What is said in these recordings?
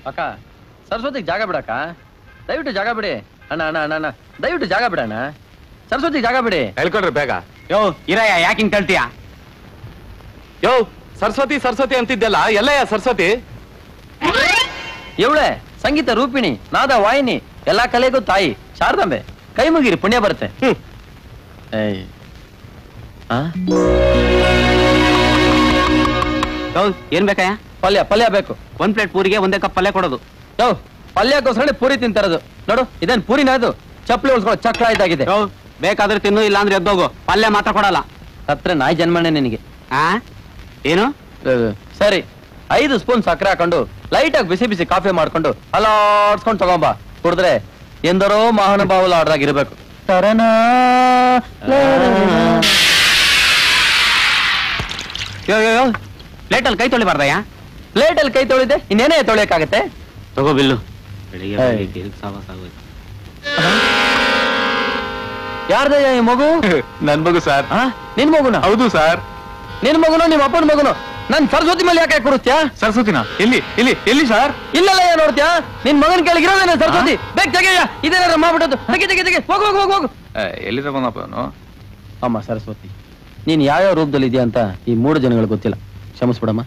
ಅಕ್ಕ ಸರಸ್ವತಿಗೆ ಜಾಗ ಬಿಡಕ್ಕ ದಯವಿಟ್ಟು ಜಾಗ ಬಿಡಿ ಅಣ್ಣ ಅಣ್ಣ ಅಣ್ಣ ಅಣ್ಣ ದಯವಿಟ್ಟು ಜಾಗ ಬಿಡಣ್ಣ ಸರಸ್ವತಿಗೆ ಜಾಗ ಬಿಡಿ ಹೇಳ್ಕೊಡ್ರಿ ಬೇಗ ಯೋ ಇರಯ್ಯ ಯಾಕೆ ಹಿಂಗ್ ತಳ್ತೀಯ ಯೋ ಸರಸ್ವತಿ ಸರಸ್ವತಿ ಅಂತಿದ್ದೆಲ್ಲ ಎಲ್ಲಯ್ಯ ಸರಸ್ವತಿ ಇವಳೆ ಸಂಗೀತ ರೂಪಿಣಿ ನಾದ ವಾಹಿನಿ ಎಲ್ಲಾ ಕಲೆಗೂ ತಾಯಿ ಶಾರದಾಂಬೆ ಕೈ ಮುಗಿರಿ ಪುಣ್ಯ ಬರುತ್ತೆ ಹ್ಮ್. ಏಯ್ ಆ? ಯೋ ಏನ್ ಬೇಕಯ್ಯ ಪಲ್ಯ ಪಲ್ಯ ಬೇಕು ಒಂದ್ ಪ್ಲೇಟ್ ಪೂರಿಗೆ ಒಂದೇ ಕಪ್ ಪಲ್ಯ ಕೊಡೋದು ಯೋ ಪಲ್ಯಕ್ಕೋಸ್ಕರ ಪೂರಿ ತಿಂತಾರದು ನೋಡು ಇದೇನ್ ಪೂರಿನ ಅದು ಚಪ್ಪಲಿ ಉಳ್ಸ್ಕೊಳ್ಳೋ ಚಕ್ರ ಇದಾಗಿದೆ ಯೋ ಬೇಕಾದ್ರೆ ತಿನ್ನು ಇಲ್ಲ ಅಂದ್ರೆ ಎದ್ದೋಗು ಪಲ್ಯ ಮಾತ್ರ ಕೊಡಲ್ಲ ಹತ್ರ ನಾಯಿ ಜನ್ಮನೆ ನಿನಗೆ ಆ ಏನು ಅಹ್, ಸರಿ ಐದು ಸ್ಪೂನ್ ಸಕ್ಕರೆ ಹಾಕೊಂಡು ಲೈಟ್ ಆಗಿ ಬಿಸಿ ಬಿಸಿ ಕಾಫಿ ಮಾಡ್ಕೊಂಡು ಅಲಾಡ್ಸ್ಕೊಂಡು ತಗೊಂಬ ಕುಡಿದ್ರೆ ಎಂದರೋ ಮಹಾನುಭಾವುಲ ಆಡ್ದಾಗ ಇರ್ಬೇಕು ತರನಾ ಯೋ ಯೋ ಯೋ ಪ್ಲೇಟಲ್ಲಿ ಕೈ ತೊಳಿಬಾರ್ದಯ್ಯ ಪ್ಲೇಟ್ ಅಲ್ಲಿ ಕೈ ತೊಳಿದೆ ಇನ್ನೇನೇ ತೊಳಿಯಕ್ಕಾಗತ್ತೆ ತಗೋ ಬಿಲ್ಲು ಬೆಳಿಗ್ಗೆ ಏಯ್. ಬೆಳಿಗ್ಗೆ ಇದಕ್ಕೆ ಸಾವಾಸ ಆಗೋಯ್ತು. ಯಾರ್ದಯ್ಯ ಈ ಮಗು ನನ್ ಮಗು ಸರ್ ಆ? ನಿನ್ ಮಗುನ ಹೌದು ಸರ್ ನಿನ್ ಮಗುನು ನಿಮ್ಮ ಅಪ್ಪನ ಮಗುನು ನನ್ ಸರಸ್ವತಿ ಮೇಲೆ ಯಾಕೆ ಕುಡಿಸ್ತ್ಯಾ ಸರಸ್ವತಿನ ಎಲ್ಲಿ ಎಲ್ಲಿ ಎಲ್ಲಿ ಸರ್ ಇಲ್ಲೆಲ್ಲ ಏನ್ ನೋಡ್ತ್ಯಾ ನಿನ್ ಮಗನ ಕೆಳಗಿರೋದೇನೆ ಸರಸ್ವತಿ ಬೇಗ ತೆಗೆಯ ಇದೇನಾರ ಮಾಡ್ಬಿಟ್ಟದ್ದು ತೆಗೆ ತೆಗೆ ತೆಗೆ ಹೋಗು ಹೋಗು ಹೋಗು ಹೋಗು ಎಲ್ಲಿ ತಗೊಂಡಪ್ಪ ಅವನು ಅಮ್ಮ ಸರಸ್ವತಿ ನೀನ್ ಯಾವ್ಯಾವ ರೂಪದಲ್ಲಿ ಇದೆಯಾ ಅಂತ ಈ ಮೂರು ಜನಗಳು ಗೊತ್ತಿಲ್ಲ ಕ್ಷಮಿಸ್ಬಿಡಮ್ಮ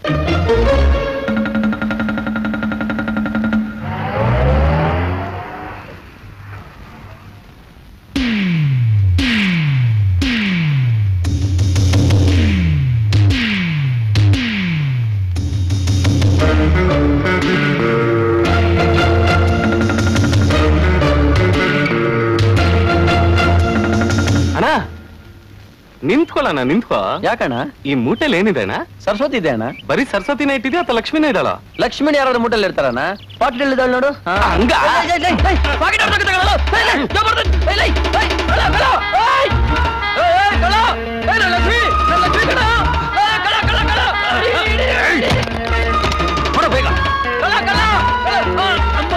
ಅಣ್ಣ ನಿಂತ್ಕೊಳ್ಳೋಣ ನಿಂತ್ಕೋ ಯಾಕಣ್ಣ ಈ ಮೂಟೆಲ್ ಏನಿದೆ ಅಣ್ಣ ಸರಸ್ವತಿ ಇದೆ ಅಣ್ಣ ಬರೀ ಸರಸ್ವತಿನ ಇಟ್ಟಿದ್ಯಾ ಅಥವಾ ಲಕ್ಷ್ಮಿನ ಇಡಲ್ಲ ಲಕ್ಷ್ಮಣಿ ಯಾರಾದ್ರೂ ಮುಟ್ಟಲ್ಲಿ ಇರ್ತಾರಣ್ಣ ಪಾಕೆಟ್ ಇದ್ದಾಳೆ ನೋಡು ಹಾ. ಹಂಗ? ಏಯ್, ಏಯ್, ಏಯ್, ಏಯ್, ಪಾಕೆಟ್ ಹೊರ್ಗ್ ತಗೊಳ್ಳಲ್ಲ. ಏಯ್, ಏಯ್, ಜಬರ್ದಸ್ತ್. ಏಯ್, ಏಯ್, ಏಯ್, ಕಳ್ಳ, ಕಳ್ಳ. ಏಯ್, ಏಯ್, ಏಯ್, ಕಳ್ಳ. ಏಯ್, ನನ್ ಲಕ್ಷ್ಮಿ, ನನ್ ಲಕ್ಷ್ಮಿ ಕಳ್ಳ. ಏಯ್, ಕಳ್ಳ, ಕಳ್ಳ, ಕಳ್ಳ. ಇಡಿ, ಇಡಿ, ಇಡಿ. ಕೊಡು ಬೇಗ. ಕಳ್ಳ, ಕಳ್ಳ, ಕಳ್ಳ. ಆ, ಅಮ್ಮ.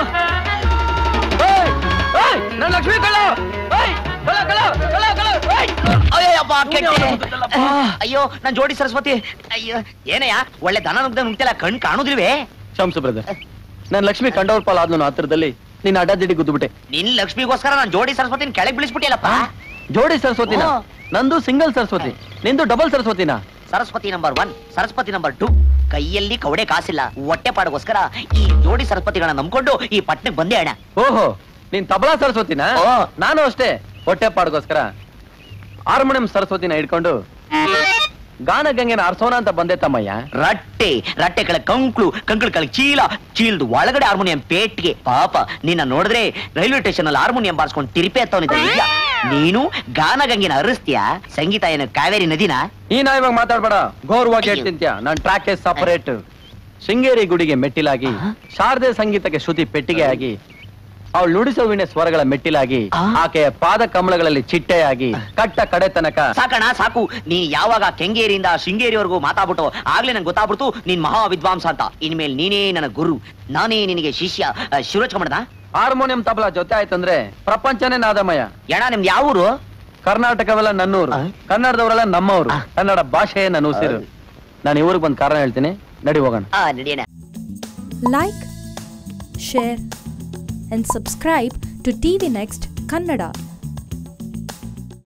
ಏಯ್, ಏಯ್, ನನ್ ಲಕ್ಷ್ಮಿ ಕಳ್ಳ. ಏಯ್, ಕಳ್ಳ, ಕಳ್ಳ, ಕಳ್ಳ, ಕಳ್ಳ. ಏಯ್. ಅಯ್ಯಪ್ಪ ಕೆಟ್ಟೆ. ಅಯ್ಯೋ ನನ್ ಜೋಡಿ ಸರಸ್ವತಿ ಅಯ್ಯೋ ಏನಯ್ಯ ಒಳ್ಳೆ ದನ ನುಗ್ದ ನುಗ್ತಿಲ್ಲ ಕಣ್ ಕಾಣುದಿಲ್ವೇ ಕ್ಷಮಿಸು ಬ್ರದರ್ ನನ್ ಲಕ್ಷ್ಮಿ ಕಂಡವ್ರ ಪಾಲ್ ಆದ್ನು ಹತ್ರದಲ್ಲಿ ನೀನ್ ಅಡ್ಡದಿಡಿ ಗುದ್ದುಬಿಟ್ಟೆ ನಿನ್ ಲಕ್ಷ್ಮಿಗೋಸ್ಕರ ನಾನ್ ಜೋಡಿ ಸರಸ್ವತಿನ ಕೆಳಗ್ ಬೀಳಿಸ್ಬಿಟ್ಟಿಯಲ್ಲಪ್ಪ ಜೋಡಿ ಸರಸ್ವತಿನ ಹಾ. ನಂದು ಸಿಂಗಲ್ ಸರಸ್ವತಿ ನಿಂದು ಡಬಲ್ ಸರಸ್ವತಿನ Saraswati number one Saraswati number two ಕೈಯಲ್ಲಿ ಕವಡೆ ಕಾಸಿಲ್ಲ ಹೊಟ್ಟೆ ಪಾಡಿಗೋಸ್ಕರ ಈ ಜೋಡಿ ಸರಸ್ವತಿಗಳನ್ನ ನಂಬ್ಕೊಂಡು ಈ ಪಟ್ಟಣಕ್ಕೆ ಬಂದೆ ಅಣ್ಣ ಓಹೋ ನೀನ್ ತಬಲಾ ಸರಸ್ವತಿನ ಓ. ನಾನು ಅಷ್ಟೇ ಹೊಟ್ಟೆ ಪಾಡ್ಗೋಸ್ಕರ ಹಾರ್ಮೋನಿಯಂ ಸರಸ್ವತಿನ ಹಿಡ್ಕೊಂಡು ಗಾನ ಗಂಗೆನ ಆರ್ಸೋಣ ಅಂತ ಬಂದೆ ತಮ್ಮಯ್ಯ ರಟ್ಟೆ ರಟ್ಟೆ ಕೆಳಗ್ ಕಂಕ್ಳು ಕಂಕ್ಳು ಕೆಳಗ್ ಚೀಲ ಚೀಲದ ಒಳಗಡೆ ಹಾರ್ಮೋನಿಯಂ ಪೇಟ್ಗೆ ಪಾಪ ನಿನ್ನ ನೋಡಿದ್ರೆ ರೈಲ್ವೆ ಸ್ಟೇಷನ್ ಅಲ್ಲಿ ಹಾರ್ಮೋನಿಯಂ ಬಾರ್ಸ್ಕೊಂಡು ತಿರುಪೆ ಹತ್ತವನಿದ್ದ ನಿಜ ನೀನು ಗಾನಗಂಗಿನ ಹರಿಸ್ತೀಯ ಸಂಗೀತ ಏನು ಕಾವೇರಿ ನದಿನ ಈ ನಾ ಇವಾಗ ಮಾತಾಡ್ಬೇಡ ಘೋರವಾಗಿ ಹೇಳ್ತಿಂತ್ಯ ನನ್ ಟ್ರ್ಯಾಕ್ ಸಪರೇಟ್ ಶೃಂಗೇರಿ ಗುಡಿಗೆ ಮೆಟ್ಟಿಲಾಗಿ ಶಾರದೆ ಸಂಗೀತಕ್ಕೆ ಶ್ರುತಿ ಪೆಟ್ಟಿಗೆ ಆಗಿ ಅವಳು ನುಡಿಸೋ ವೀಣೆ ಸ್ವರಗಳ ಮೆಟ್ಟಿಲಾಗಿ ಆ? ಆಕೆಯ ಪಾದ ಕಮಲಗಳಲ್ಲಿ ಚಿಟ್ಟೆಯಾಗಿ ಕಟ್ಟ ಕಡೆ ತನಕ ಸಾಕಣ ಸಾಕು ನೀನ್ ಯಾವಾಗ ಕೆಂಗೇರಿಯಿಂದ ಶೃಂಗೇರಿವರೆಗೂ ಮಾತಾಡ್ಬಿಟ್ಟು ಆಗ್ಲೇ ನಂಗೆ ಗೊತ್ತಾಗ್ಬಿಡ್ತು ನೀನ್ ಮಹಾ ವಿದ್ವಾಂಸ ಅಂತ ಇನ್ಮೇಲೆ ನೀನೇ ನನ್ನ ಗುರು ನಾನೇ ನಿನಗೆ ಶಿಷ್ಯ ಆ, ಶಿವರಾಜ್ ಕಮಡದ ಹಾರ್ಮೋನಿಯಂ ತಬಲಾ ಜೊತೆ ಆಯ್ತಂದ್ರೆ ಪ್ರಪಂಚನೇ ನಾದಮಯ ಎಣ ನಿಮ್ದು ಯಾವ ಊರು ಕರ್ನಾಟಕವೆಲ್ಲ ನನ್ನೂರು ಆ? ಕನ್ನಡದವರೆಲ್ಲ ನಮ್ಮವರು ಆ. ಕನ್ನಡ ಭಾಷೆಯೇ ನನ್ನ ಉಸಿರು ನಾನು ಈ ಊರಿಗೆ ಬಂದ್ ಕಾರಣ ಹೇಳ್ತೀನಿ ನಡಿ ಹೋಗೋಣ ಆ ನಡೆಯೋಣ like, share, and subscribe to TV Next Kannada.